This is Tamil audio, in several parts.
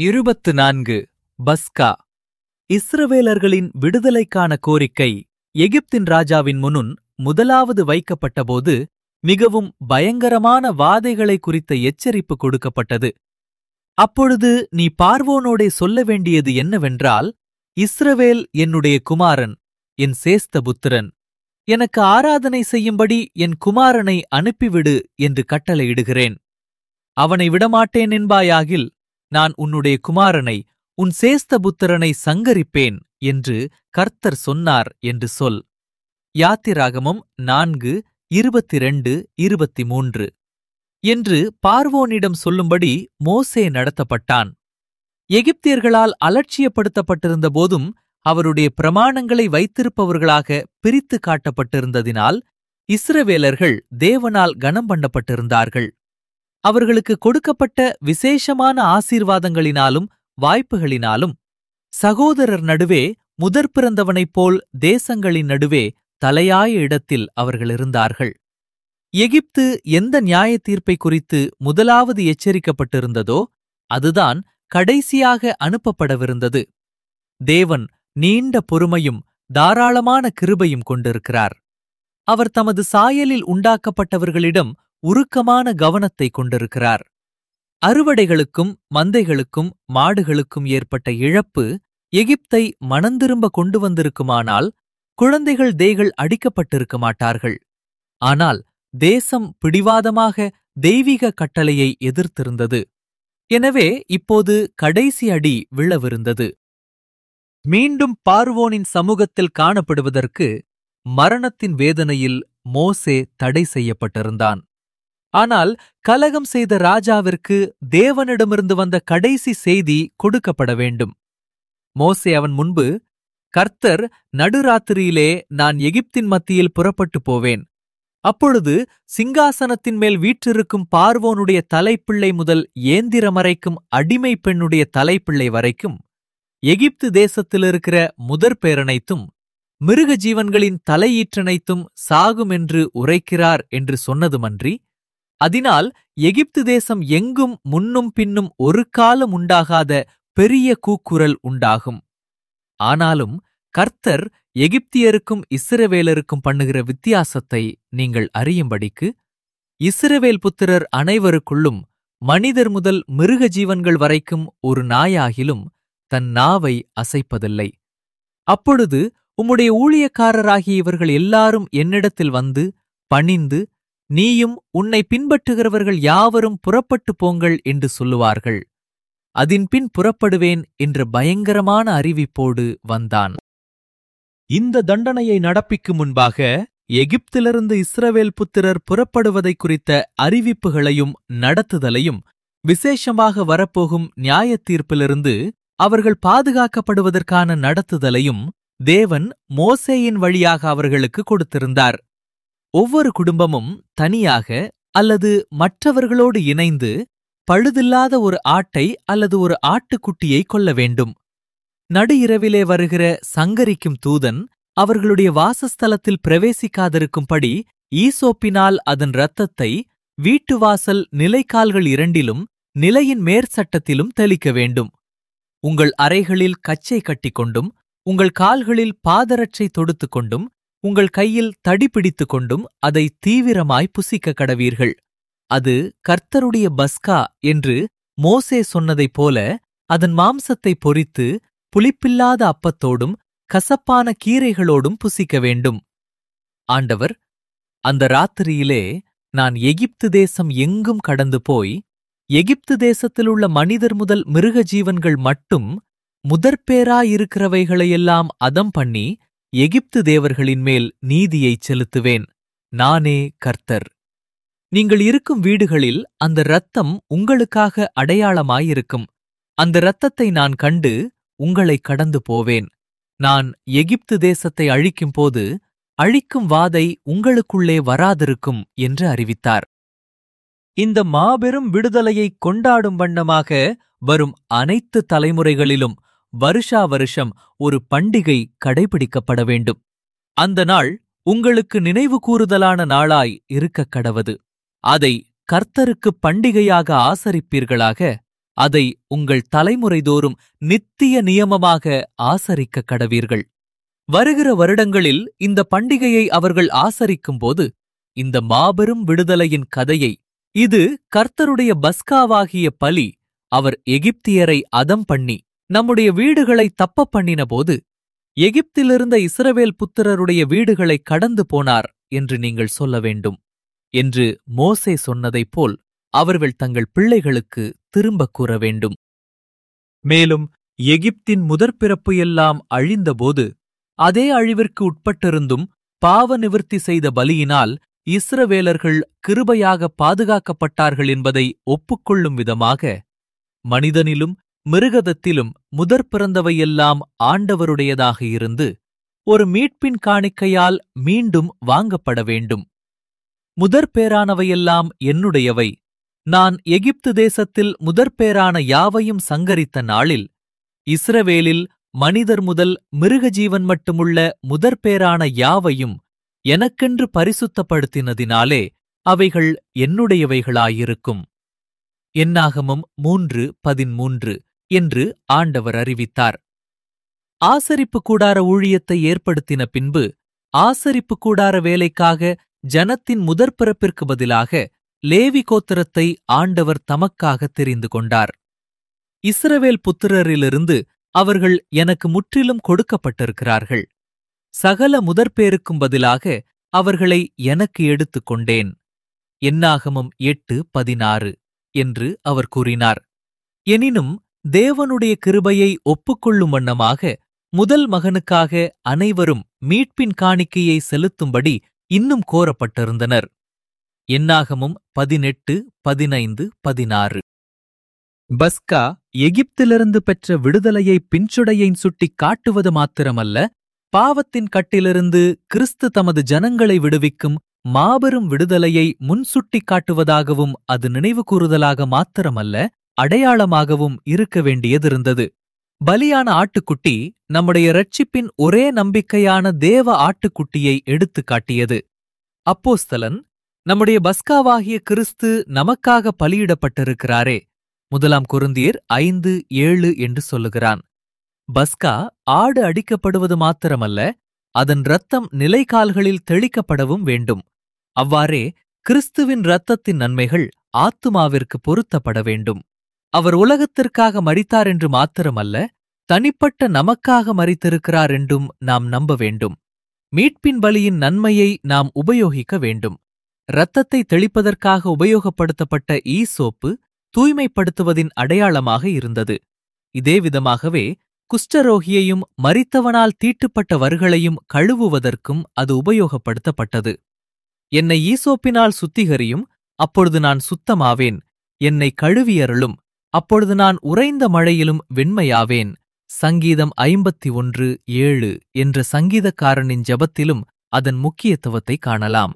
இருபத்து நான்கு பஸ்கா இஸ்ரவேலர்களின் விடுதலைக்கான கோரிக்கை எகிப்தின் ராஜாவின் முன்னுன் முதலாவது வைக்கப்பட்டபோது மிகவும் பயங்கரமான வாதைகளை குறித்த எச்சரிப்பு கொடுக்கப்பட்டது அப்பொழுது நீ பார்வோனோடே சொல்ல வேண்டியது என்னவென்றால் இஸ்ரவேல் என்னுடைய குமாரன் என் சேஸ்த புத்திரன் எனக்கு ஆராதனை செய்யும்படி என் குமாரனை அனுப்பிவிடு என்று கட்டளையிடுகிறேன் அவனை விடமாட்டேன் என்பாயாகில் நான் உன்னுடைய குமாரனை உன் சேஸ்த புத்திரனை சங்கரிப்பேன் என்று கர்த்தர் சொன்னார் என்று சொல் யாத்திராகமம் நான்கு இருபத்திரண்டு இருபத்தி மூன்று என்று பார்வோனிடம் சொல்லும்படி மோசே நடத்தப்பட்டான் எகிப்தியர்களால் அலட்சியப்படுத்தப்பட்டிருந்த போதும் அவருடைய பிரமாணங்களை வைத்திருப்பவர்களாக பிரித்து காட்டப்பட்டிருந்ததினால் இஸ்ரவேலர்கள் தேவனால் கனம் பண்ணப்பட்டிருந்தார்கள் அவர்களுக்கு கொடுக்கப்பட்ட விசேஷமான ஆசீர்வாதங்களினாலும் வாய்ப்புகளினாலும் சகோதரர் நடுவே முதற் பிறந்தவனைப் போல் தேசங்களின் நடுவே தலையாய இடத்தில் அவர்கள் இருந்தார்கள் எகிப்து எந்த நியாய தீர்ப்பை குறித்து முதலாவது எச்சரிக்கப்பட்டிருந்ததோ அதுதான் கடைசியாக அனுப்பப்படவிருந்தது தேவன் நீண்ட பொறுமையும் தாராளமான கிருபையும் கொண்டிருக்கிறார் அவர் தமது சாயலில் உண்டாக்கப்பட்டவர்களிடம் உருக்கமான கவனத்தை கொண்டிருக்கிறார் அறுவடைகளுக்கும் மந்தைகளுக்கும் மாடுகளுக்கும் ஏற்பட்ட இழப்பு எகிப்தை மனந்திரும்ப கொண்டு வந்திருக்குமானால் குழந்தைகள் தேய்கள் அடிக்கப்பட்டிருக்க மாட்டார்கள் ஆனால் தேசம் பிடிவாதமாக தெய்வீக கட்டளையை எதிர்த்திருந்தது எனவே இப்போது கடைசி அடி விழவிருந்தது மீண்டும் பார்வோனின் சமூகத்தில் காணப்படுவதற்கு மரணத்தின் வேதனையில் மோசே தடை செய்யப்பட்டிருந்தான் ஆனால் கலகம் செய்த ராஜாவிற்கு தேவனிடமிருந்து வந்த கடைசி செய்தி கொடுக்கப்பட வேண்டும் மோசே அவன் முன்பு கர்த்தர் நடுராத்திரியிலே நான் எகிப்தின் மத்தியில் புறப்பட்டு போவேன் அப்பொழுது சிங்காசனத்தின் மேல் வீற்றிருக்கும் பார்வோனுடைய தலைப்பிள்ளை முதல் ஏந்திரமறைக்கும் அடிமை பெண்ணுடைய தலைப்பிள்ளை வரைக்கும் எகிப்து தேசத்திலிருக்கிற முதற் பேரனைத்தும் மிருக ஜீவன்களின் தலையீற்றனைத்தும் சாகும் என்று உரைக்கிறார் என்று சொன்னதுமன்றி அதனால் எகிப்து தேசம் எங்கும் முன்னும் பின்னும் ஒரு காலம் உண்டாகாத பெரிய கூக்குரல் உண்டாகும் ஆனாலும் கர்த்தர் எகிப்தியருக்கும் இஸ்ரவேலருக்கும் பண்ணுகிற வித்தியாசத்தை நீங்கள் அறியும்படிக்கு இஸ்ரவேல் புத்திரர் அனைவருக்குள்ளும் மனிதர் முதல் மிருக ஜீவன்கள் வரைக்கும் ஒரு நாயாகிலும் தன் நாவை அசைப்பதில்லை அப்பொழுது உம்முடைய ஊழியக்காரராகிய இவர்கள் எல்லாரும் என்னிடத்தில் வந்து பணிந்து நீயும் உன்னை பின்பற்றுகிறவர்கள் யாவரும் புறப்பட்டு போங்கள் என்று சொல்லுவார்கள் அதின்பின் புறப்படுவேன் என்ற பயங்கரமான அறிவிப்போடு வந்தான் இந்த தண்டனையை நடப்பிக்கும் முன்பாக எகிப்திலிருந்து இஸ்ரவேல் புத்திரர் புறப்படுவதை குறித்த அறிவிப்புகளையும் நடத்துதலையும் விசேஷமாக வரப்போகும் நியாய தீர்ப்பிலிருந்து அவர்கள் பாதுகாக்கப்படுவதற்கான நடத்துதலையும் தேவன் மோசேயின் வழியாக அவர்களுக்கு கொடுத்திருந்தார் ஒவ்வொரு குடும்பமும் தனியாக அல்லது மற்றவர்களோடு இணைந்து பழுதில்லாத ஒரு ஆட்டை அல்லது ஒரு ஆட்டுக்குட்டியை கொள்ள வேண்டும் நடு இரவிலே வருகிற சங்கரிக்கும் தூதன் அவர்களுடைய வாசஸ்தலத்தில் பிரவேசிக்காதிருக்கும்படி ஈசோப்பினால் அதன் இரத்தத்தை வீட்டு வாசல் நிலைக்கால்கள் இரண்டிலும் நிலையின் மேற்சட்டத்திலும் தெளிக்க வேண்டும் உங்கள் அறைகளில் கச்சை கட்டிக்கொண்டும் உங்கள் கால்களில் பாதரட்சை தொடுத்துக் கொண்டும் உங்கள் கையில் தடி பிடித்துக் கொண்டும் அதை தீவிரமாய் புசிக்க கடவீர்கள் அது கர்த்தருடைய பஸ்கா என்று மோசே சொன்னதைப் போல அதன் மாம்சத்தை பொறித்து புளிப்பில்லாத அப்பத்தோடும் கசப்பான கீரைகளோடும் புசிக்க வேண்டும் ஆண்டவர் அந்த ராத்திரியிலே நான் எகிப்து தேசம் எங்கும் கடந்து போய் எகிப்து தேசத்திலுள்ள மனிதர் முதல் மிருக ஜீவன்கள் மட்டும் முதற்பேராயிருக்கிறவைகளையெல்லாம் அதம் பண்ணி எகிப்து தேவர்களின் மேல் நீதியைச் செலுத்துவேன் நானே கர்த்தர் நீங்கள் இருக்கும் வீடுகளில் அந்த இரத்தம் உங்களுக்காக அடையாளமாயிருக்கும் அந்த இரத்தத்தை நான் கண்டு உங்களை கடந்து போவேன் நான் எகிப்து தேசத்தை அழிக்கும்போது அழிக்கும் வாதை உங்களுக்குள்ளே வராதிருக்கும் என்று அறிவித்தார் இந்த மாபெரும் விடுதலையை கொண்டாடும் வண்ணமாக வரும் அனைத்து தலைமுறைகளிலும் வருஷா வருஷம் ஒரு பண்டிகை கடைபிடிக்கப்பட வேண்டும் அந்த நாள் உங்களுக்கு நினைவு கூறுதலான நாளாய் இருக்கக் கடவது அதை கர்த்தருக்குப் பண்டிகையாக ஆசரிப்பீர்களாக அதை உங்கள் தலைமுறைதோறும் நித்திய நியமமாக ஆசரிக்க கடவீர்கள் வருகிற வருடங்களில் இந்த பண்டிகையை அவர்கள் ஆசரிக்கும்போது இந்த மாபெரும் விடுதலையின் கதையை இது கர்த்தருடைய பஸ்காவாகிய பலி அவர் எகிப்தியரை அதம் பண்ணி நம்முடைய வீடுகளை தப்ப பண்ணினபோது எகிப்திலிருந்த இஸ்ரவேல் புத்திரருடைய வீடுகளை கடந்து போனார் என்று நீங்கள் சொல்ல வேண்டும் என்று மோசே சொன்னதைப் போல் அவர்கள் தங்கள் பிள்ளைகளுக்கு திரும்பக் கூற வேண்டும் மேலும் எகிப்தின் முதற்பிறப்பு எல்லாம் அழிந்தபோது அதே அழிவிற்கு உட்பட்டிருந்தும் பாவ நிவிர்த்தி செய்த பலியினால் இஸ்ரவேலர்கள் கிருபையாக பாதுகாக்கப்பட்டார்கள் என்பதை ஒப்புக்கொள்ளும் விதமாக மனிதனிலும் மிருகதத்திலும் முதற் பிறந்தவையெல்லாம் ஆண்டவருடையதாக இருந்து ஒரு மீட்பின் காணிக்கையால் மீண்டும் வாங்கப்பட வேண்டும் முதற்பேரானவையெல்லாம் என்னுடையவை நான் எகிப்து தேசத்தில் முதற்பேரான யாவையும் சங்கரித்த நாளில் இஸ்ரவேலில் மனிதர் முதல் மிருகஜீவன் மட்டுமுள்ள முதற்பேரான யாவையும் எனக்கென்று பரிசுத்தப்படுத்தினதினாலே அவைகள் என்னுடையவைகளாயிருக்கும் என்னாகமம் மூன்று பதிமூன்று என்று ஆண்டவர் அறிவித்தார் ஆசரிப்பு கூடார ஊழியத்தை ஏற்படுத்தின பின்பு ஆசரிப்பு கூடார வேலைக்காக ஜனத்தின் முதற்பிறப்பிற்கு பதிலாக லேவி கோத்திரத்தை ஆண்டவர் தமக்காக தெரிந்து கொண்டார் இஸ்ரவேல் புத்திரரிலிருந்து அவர்கள் எனக்கு முற்றிலும் கொடுக்கப்பட்டிருக்கிறார்கள் சகல முதற்பேருக்கும் பதிலாக அவர்களை எனக்கு எடுத்துக் கொண்டேன் என்னாகமம் எட்டு பதினாறு என்று அவர் கூறினார் எனினும் தேவனுடைய கிருபையை ஒப்புக்கொள்ளும் வண்ணமாக முதல் மகனுக்காக அனைவரும் மீட்பின் காணிக்கையை செலுத்தும்படி இன்னும் கோரப்பட்டிருந்தனர் என்னாகமும் பதினெட்டு பதினைந்து பதினாறு பஸ்கா எகிப்திலிருந்து பெற்ற விடுதலையை பின்சுடையைன் சுட்டிக் காட்டுவது மாத்திரமல்ல பாவத்தின் கட்டிலிருந்து கிறிஸ்து தமது ஜனங்களை விடுவிக்கும் மாபெரும் விடுதலையை முன்சுட்டிக் காட்டுவதாகவும் அது நினைவு கூறுதலாக மாத்திரமல்ல அடையாளமாகவும் இருக்க வேண்டியதிருந்தது பலியான ஆட்டுக்குட்டி நம்முடைய இரட்சிப்பின் ஒரே நம்பிக்கையான தேவ ஆட்டுக்குட்டியை எடுத்துக் காட்டியது அப்போஸ்தலன் நம்முடைய பஸ்காவாகிய கிறிஸ்து நமக்காக பலியிடப்பட்டிருக்கிறாரே முதலாம் குருந்தியர் ஐந்து ஏழு என்று சொல்லுகிறான் பஸ்கா ஆடு அடிக்கப்படுவது மாத்திரமல்ல அதன் இரத்தம் நிலைகால்களில் தெளிக்கப்படவும் வேண்டும் அவ்வாறே கிறிஸ்துவின் இரத்தத்தின் நன்மைகள் ஆத்துமாவிற்கு பொருத்தப்பட வேண்டும் அவர் உலகத்திற்காக மரித்தார் என்று மாத்திரமல்ல தனிப்பட்ட நமக்காக மரித்திருக்கிறார் என்றும் நாம் நம்ப வேண்டும் மீட்பின் பலியின் நன்மையை நாம் உபயோகிக்க வேண்டும் இரத்தத்தை தெளிப்பதற்காக உபயோகப்படுத்தப்பட்ட ஈசோப்பு தூய்மைப்படுத்துவதின் அடையாளமாக இருந்தது இதே விதமாகவே குஷ்டரோகியையும் மரித்தவனால் தீட்டுப்பட்ட வர்களையும் கழுவுவதற்கும் அது உபயோகப்படுத்தப்பட்டது என்னை ஈசோப்பினால் சுத்திகரியும் அப்பொழுது நான் சுத்தமாவேன் என்னை கழுவியருளும் அப்பொழுது நான் உறைந்த மழையிலும் வெண்மையாவேன் சங்கீதம் ஐம்பத்தி ஒன்று ஏழு என்ற சங்கீதக்காரனின் ஜபத்திலும் அதன் முக்கியத்துவத்தை காணலாம்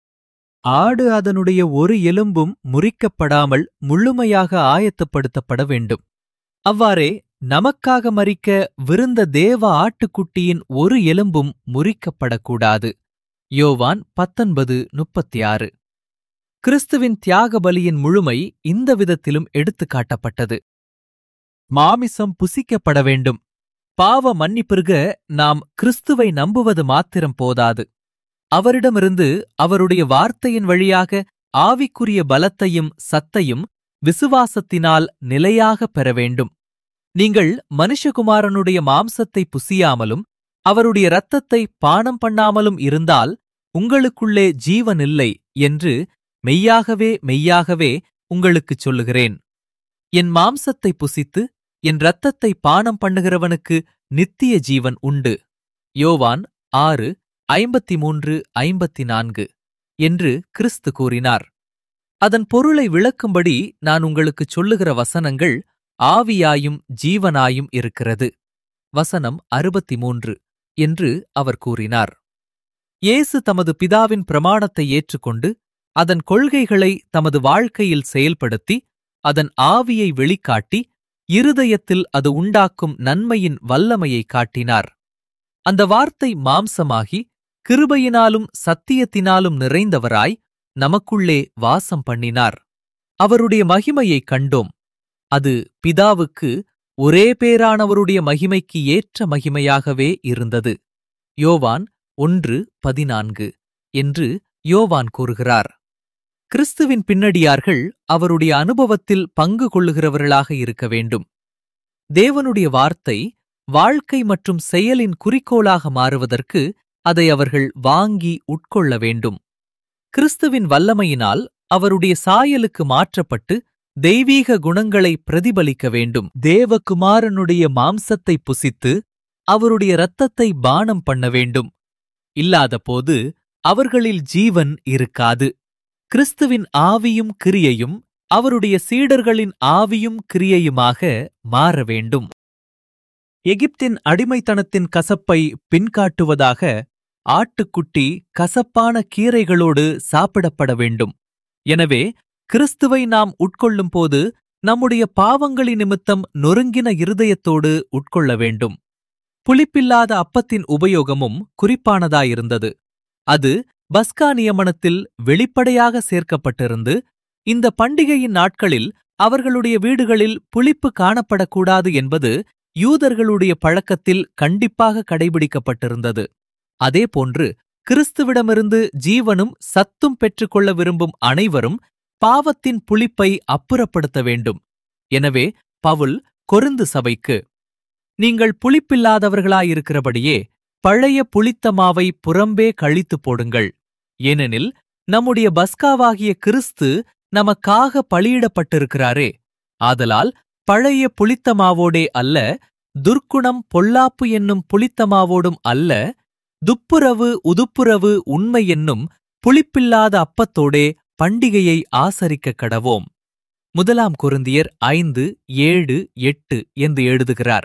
ஆடு அதனுடைய ஒரு எலும்பும் முறிக்கப்படாமல் முழுமையாக ஆயத்தப்படுத்தப்பட வேண்டும் அவ்வாறே நமக்காக மறிக்க விருந்த தேவ ஆட்டுக்குட்டியின் ஒரு எலும்பும் முறிக்கப்படக்கூடாது யோவான் பத்தொன்பது முப்பத்தி ஆறு கிறிஸ்துவின் தியாக பலியின் முழுமை இந்த விதத்திலும் எடுத்துக் காட்டப்பட்டது மாமிசம் புசிக்கப்பட வேண்டும் பாவ மன்னிப்பிற்க நாம் கிறிஸ்துவை நம்புவது மாத்திரம் போதாது அவரிடமிருந்து அவருடைய வார்த்தையின் வழியாக ஆவிக்குரிய பலத்தையும் சத்தையும் விசுவாசத்தினால் நிலையாக பெற வேண்டும் நீங்கள் மனுஷகுமாரனுடைய மாம்சத்தை புசியாமலும் அவருடைய இரத்தத்தை பானம் பண்ணாமலும் இருந்தால் உங்களுக்குள்ளே ஜீவனில்லை என்று மெய்யாகவே மெய்யாகவே உங்களுக்குச் சொல்லுகிறேன் என் மாம்சத்தை புசித்து என் இரத்தத்தை பானம் பண்ணுகிறவனுக்கு நித்திய ஜீவன் உண்டு யோவான் ஆறு ஐம்பத்தி மூன்று ஐம்பத்தி நான்கு என்று கிறிஸ்து கூறினார் அதன் பொருளை விளக்கும்படி நான் உங்களுக்குச் சொல்லுகிற வசனங்கள் ஆவியாயும் ஜீவனாயும் இருக்கிறது வசனம் அறுபத்தி மூன்று என்று அவர் கூறினார் இயேசு தமது பிதாவின் பிரமாணத்தை ஏற்றுக்கொண்டு அதன் கொள்கைகளை தமது வாழ்க்கையில் செயல்படுத்தி அதன் ஆவியை வெளிக்காட்டி இருதயத்தில் அது உண்டாக்கும் நன்மையின் வல்லமையை காட்டினார் அந்த வார்த்தை மாம்சமாகி கிருபையினாலும் சத்தியத்தினாலும் நிறைந்தவராய் நமக்குள்ளே வாசம் பண்ணினார் அவருடைய மகிமையைக் கண்டோம் அது பிதாவுக்கு ஒரே பேரானவருடைய மகிமைக்கு ஏற்ற மகிமையாகவே இருந்தது யோவான் ஒன்று பதினான்கு என்று யோவான் கூறுகிறார் கிறிஸ்துவின் பின்னடியார்கள் அவருடைய அனுபவத்தில் பங்கு கொள்ளுகிறவர்களாக இருக்க வேண்டும் தேவனுடைய வார்த்தை வாழ்க்கை மற்றும் செயலின் குறிக்கோளாக மாறுவதற்கு அதை அவர்கள் வாங்கி உட்கொள்ள வேண்டும் கிறிஸ்துவின் வல்லமையினால் அவருடைய சாயலுக்கு மாற்றப்பட்டு தெய்வீக குணங்களை பிரதிபலிக்க வேண்டும் தேவகுமாரனுடைய மாம்சத்தை புசித்து அவருடைய இரத்தத்தை பானம் பண்ண வேண்டும் இல்லாதபோது அவர்களில் ஜீவன் இருக்காது கிறிஸ்துவின் ஆவியும் கிரியையும் அவருடைய சீடர்களின் ஆவியும் கிரியையுமாக மாற வேண்டும் எகிப்தின் அடிமைத்தனத்தின் கசப்பை பின்காட்டுவதாக ஆட்டுக்குட்டி கசப்பான கீரைகளோடு சாப்பிடப்பட வேண்டும் எனவே கிறிஸ்துவை நாம் உட்கொள்ளும் போது நம்முடைய பாவங்களின் நிமித்தம் நொறுங்கின இருதயத்தோடு உட்கொள்ள வேண்டும் புளிப்பில்லாத அப்பத்தின் உபயோகமும் குறிப்பானதாயிருந்தது அது பஸ்கா நியமனத்தில் வெளிப்படையாக சேர்க்கப்பட்டிருந்து இந்த பண்டிகையின் நாட்களில் அவர்களுடைய வீடுகளில் புளிப்பு காணப்படக்கூடாது என்பது யூதர்களுடைய பழக்கத்தில் கண்டிப்பாக கடைபிடிக்கப்பட்டிருந்தது அதேபோன்று கிறிஸ்துவிடமிருந்து ஜீவனும் சத்தும் பெற்றுக்கொள்ள விரும்பும் அனைவரும் பாவத்தின் புளிப்பை அப்புறப்படுத்த வேண்டும் எனவே பவுல் கொருந்து சபைக்கு நீங்கள் புளிப்பில்லாதவர்களாயிருக்கிறபடியே பழைய புளித்த மாவை புறம்பே கழித்து போடுங்கள் ஏனெனில் நம்முடைய பஸ்காவாகிய கிறிஸ்து நமக்காக பலியிடப்பட்டிருக்கிறாரே ஆதலால் பழைய புளித்த மாவோடே அல்ல துர்க்குணம் பொல்லாப்பு என்னும் புளித்த மாவோடும் அல்ல துப்புரவு உதுப்புரவு உண்மை என்னும் புளிப்பில்லாத அப்பத்தோடே பண்டிகையை ஆசரிக்க கடவோம் முதலாம் குருந்தியர் ஐந்து ஏழு எட்டு என்று எழுதுகிறார்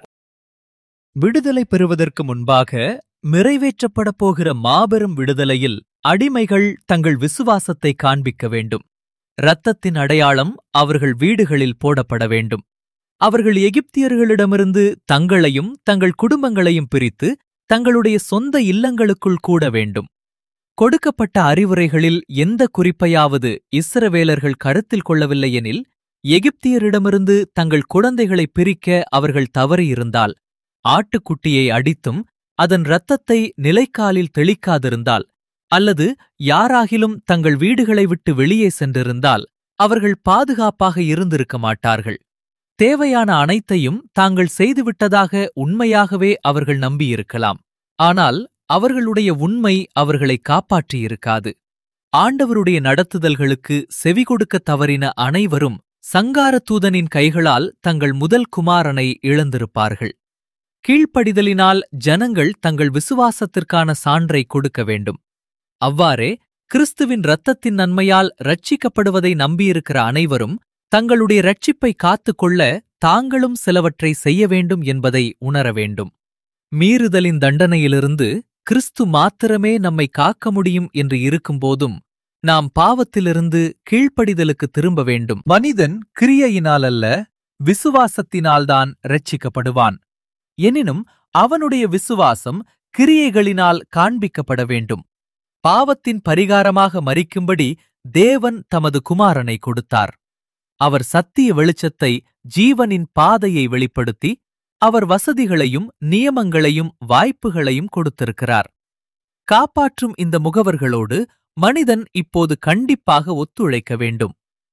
விடுதலை பெறுவதற்கு முன்பாக நிறைவேற்றப்படப் போகிற மாபெரும் விடுதலையில் அடிமைகள் தங்கள் விசுவாசத்தை காண்பிக்க வேண்டும் இரத்தத்தின் அடையாளம் அவர்கள் வீடுகளில் போடப்பட வேண்டும் அவர்கள் எகிப்தியர்களிடமிருந்து தங்களையும் தங்கள் குடும்பங்களையும் பிரித்து தங்களுடைய சொந்த இல்லங்களுக்குள் கூட வேண்டும் கொடுக்கப்பட்ட அறிவுரைகளில் எந்த குறிப்பையாவது இஸ்ரவேலர்கள் கருத்தில் கொள்ளவில்லை எனில் எகிப்தியரிடமிருந்து தங்கள் குழந்தைகளை பிரிக்க அவர்கள் தவறியிருந்தால் ஆட்டுக்குட்டியை அடித்தும் அதன் இரத்தத்தை நிலைக்காலில் தெளிக்காதிருந்தால் அல்லது யாராகிலும் தங்கள் வீடுகளை விட்டு வெளியே சென்றிருந்தால் அவர்கள் பாதுகாப்பாக இருந்திருக்க மாட்டார்கள் தேவையான அனைத்தையும் தாங்கள் செய்துவிட்டதாக உண்மையாகவே அவர்கள் நம்பியிருக்கலாம் ஆனால் அவர்களுடைய உண்மை அவர்களை காப்பாற்றியிருக்காது ஆண்டவருடைய நடத்துதல்களுக்கு செவி கொடுக்க தவறின அனைவரும் சங்கார தூதனின் கைகளால் தங்கள் முதல் குமாரனை இழந்திருப்பார்கள் கீழ்ப்படிதலினால் ஜனங்கள் தங்கள் விசுவாசத்திற்கான சான்றை கொடுக்க வேண்டும் அவ்வாறே கிறிஸ்துவின் இரத்தத்தின் நன்மையால் ரட்சிக்கப்படுவதை நம்பியிருக்கிற அனைவரும் தங்களுடைய ரட்சிப்பை காத்துக்கொள்ள தாங்களும் சிலவற்றை செய்ய வேண்டும் என்பதை உணர வேண்டும் மீறுதலின் தண்டனையிலிருந்து கிறிஸ்து மாத்திரமே நம்மை காக்க முடியும் என்று இருக்கும்போதும் நாம் பாவத்திலிருந்து கீழ்ப்படிதலுக்கு திரும்ப வேண்டும் மனிதன் கிரியையினால் அல்ல விசுவாசத்தினால்தான் ரட்சிக்கப்படுவான் எனினும் அவனுடைய விசுவாசம் கிரியைகளினால் காண்பிக்கப்பட வேண்டும் பாவத்தின் பரிகாரமாக மறிக்கும்படி தேவன் தமது குமாரனை கொடுத்தார் அவர் சத்திய வெளிச்சத்தை ஜீவனின் பாதையை வெளிப்படுத்தி அவர் வசதிகளையும் நியமங்களையும் வாய்ப்புகளையும் கொடுத்திருக்கிறார் காப்பாற்றும் இந்த முகவர்களோடு மனிதன் இப்போது கண்டிப்பாக ஒத்துழைக்க வேண்டும்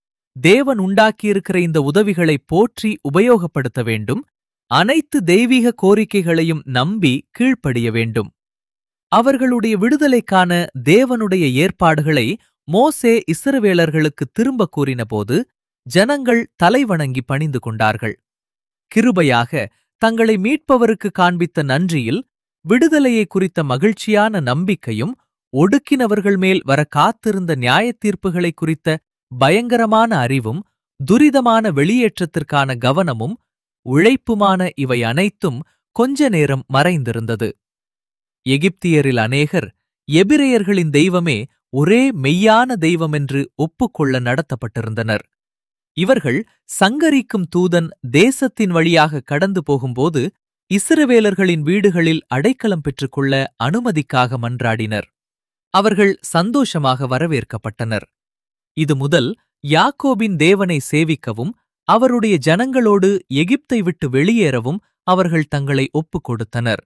தேவன் உண்டாக்கியிருக்கிற இந்த உதவிகளை போற்றி உபயோகப்படுத்த வேண்டும் அனைத்து தெய்வீக கோரிக்கைகளையும் நம்பி கீழ்ப்படிய வேண்டும் அவர்களுடைய விடுதலைக்கான தேவனுடைய ஏற்பாடுகளை மோசே இஸ்ரவேலர்களுக்கு திரும்ப கூறினபோது ஜனங்கள் தலைவணங்கி பணிந்து கொண்டார்கள் கிருபையாக தங்களை மீட்பவருக்கு காண்பித்த நன்றியில் விடுதலையை குறித்த மகிழ்ச்சியான நம்பிக்கையும் ஒடுக்கினவர்கள் மேல் வர காத்திருந்த நியாயத்தீர்ப்புகளை குறித்த பயங்கரமான அறிவும் துரிதமான வெளியேற்றத்திற்கான கவனமும் உழைப்புமான இவை அனைத்தும் கொஞ்ச நேரம் மறைந்திருந்தது எகிப்தியரில் அநேகர் எபிரேயர்களின் தெய்வமே ஒரே மெய்யான தெய்வமென்று ஒப்புக்கொள்ள நடத்தப்பட்டிருந்தனர் இவர்கள் சங்கரிக்கும் தூதன் தேசத்தின் வழியாக கடந்து போகும்போது இஸ்ரவேலர்களின் வீடுகளில் அடைக்கலம் பெற்றுக்கொள்ள அனுமதிக்காக மன்றாடினர் அவர்கள் சந்தோஷமாக வரவேற்கப்பட்டனர் இது முதல் யாக்கோபின் தேவனை சேவிக்கவும் அவருடைய ஜனங்களோடு எகிப்தை விட்டு வெளியேறவும் அவர்கள் தங்களை ஒப்புக் கொடுத்தனர்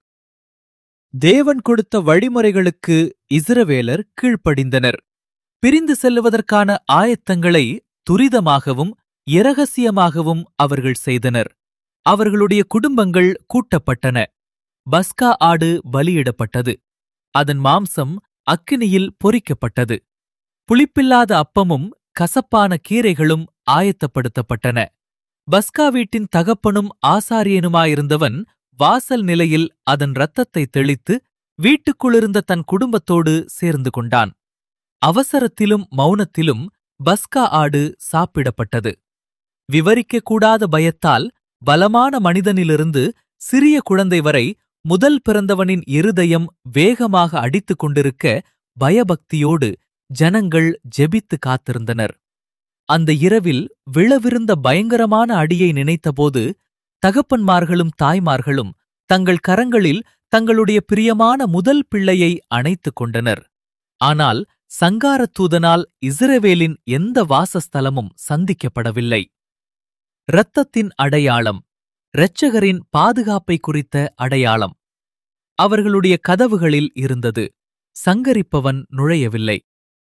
தேவன் கொடுத்த வழிமுறைகளுக்கு இஸ்ரவேலர் கீழ்ப்படிந்தனர் பிரிந்து செல்லுவதற்கான ஆயத்தங்களை துரிதமாகவும் இரகசியமாகவும் அவர்கள் செய்தனர் அவர்களுடைய குடும்பங்கள் கூட்டப்பட்டன பஸ்கா ஆடு பலியிடப்பட்டது அதன் மாம்சம் அக்கினியில் பொரிக்கப்பட்டது புளிப்பில்லாத அப்பமும் கசப்பான கீரைகளும் ஆயத்தப்படுத்தப்பட்டன பஸ்கா வீட்டின் தகப்பனும் ஆசாரியனுமாயிருந்தவன் வாசல் நிலையில் அதன் இரத்தத்தை தெளித்து வீட்டுக்குள்ளிருந்த தன் குடும்பத்தோடு சேர்ந்து கொண்டான் அவசரத்திலும் மௌனத்திலும் பஸ்கா ஆடு சாப்பிடப்பட்டது விவரிக்கக்கூடாத பயத்தால் பலமான மனிதனிலிருந்து சிறிய குழந்தை வரை முதல் பிறந்தவனின் இருதயம் வேகமாக அடித்துக் கொண்டிருக்க பயபக்தியோடு ஜனங்கள் ஜெபித்து காத்திருந்தனர் அந்த இரவில் விழவிருந்த பயங்கரமான அடியை நினைத்தபோது தகப்பன்மார்களும் தாய்மார்களும் தங்கள் கரங்களில் தங்களுடைய பிரியமான முதல் பிள்ளையை அணைத்துக் கொண்டனர் ஆனால் சங்காரத் தூதனால் இஸ்ரவேலின் எந்த வாசஸ்தலமும் சந்திக்கப்படவில்லை இரத்தத்தின் அடையாளம் இரட்சகரின் பாதுகாப்பை குறித்த அடையாளம் அவர்களுடைய கதவுகளில் இருந்தது சங்கரிப்பவன் நுழையவில்லை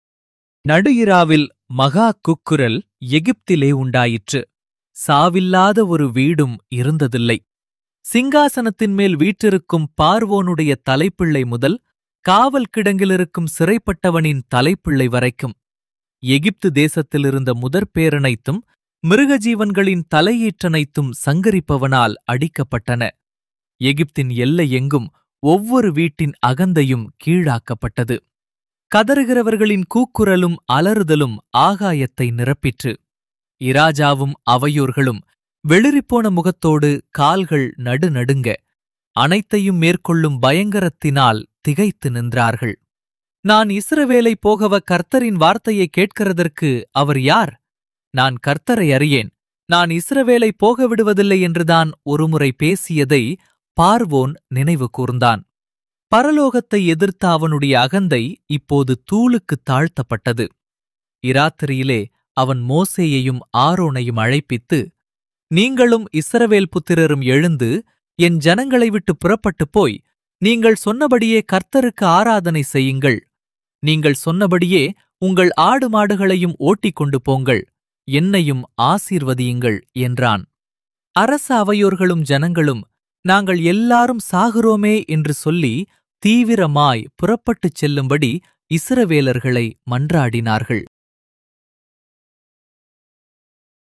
நடுஇராவில் மகா குக்குரல் எகிப்திலே உண்டாயிற்று சாவில்லாத ஒரு வீடும் இருந்ததில்லை சிங்காசனத்தின் மேல் வீற்றிருக்கும் பார்வோனுடைய தலைப்பிள்ளை முதல் காவல் கிடங்கிலிருக்கும் சிறைப்பட்டவனின் தலைப்பிள்ளை வரைக்கும் எகிப்து தேசத்திலிருந்த முதற் பேரனைத்தும் மிருகஜீவன்களின் தலையீற்றனைத்தும் சங்கரிப்பவனால் அடிக்கப்பட்டன எகிப்தின் எல்லை எங்கும் ஒவ்வொரு வீட்டின் அகந்தையும் கீழாக்கப்பட்டது கதறுகிறவர்களின் கூக்குரலும் அலறுதலும் ஆகாயத்தை நிரப்பிற்று இராஜாவும் அவையோர்களும் வெளிறிப்போன முகத்தோடு கால்கள் நடுநடுங்க அனைத்தையும் மேற்கொள்ளும் பயங்கரத்தினால் திகைத்து நின்றார்கள் நான் இஸ்ரவேலை போகவ கர்த்தரின் வார்த்தையை கேட்கிறதற்கு அவர் யார் நான் கர்த்தரை அறியேன் நான் இஸ்ரவேலை போக விடுவதில்லை என்றுதான் ஒருமுறை பேசியதை பார்வோன் நினைவு கூர்ந்தான் பரலோகத்தை எதிர்த்த அவனுடைய அகந்தை இப்போது தூளுக்குத் தாழ்த்தப்பட்டது இராத்திரியிலே அவன் மோசேயையும் ஆரோனையும் அழைப்பித்து நீங்களும் இஸ்ரவேல் புத்திரரும் எழுந்து என் ஜனங்களை விட்டு புறப்பட்டுப் போய் நீங்கள் சொன்னபடியே கர்த்தருக்கு ஆராதனை செய்யுங்கள் நீங்கள் சொன்னபடியே உங்கள் ஆடு மாடுகளையும் ஓட்டிக் கொண்டு போங்கள் என்னையும் ஆசீர்வதியுங்கள் என்றான் அரச அவையோர்களும் ஜனங்களும் நாங்கள் எல்லாரும் சாகிறோமே என்று சொல்லி தீவிரமாய் புறப்பட்டுச் செல்லும்படி இஸ்ரவேலர்களை மன்றாடினார்கள்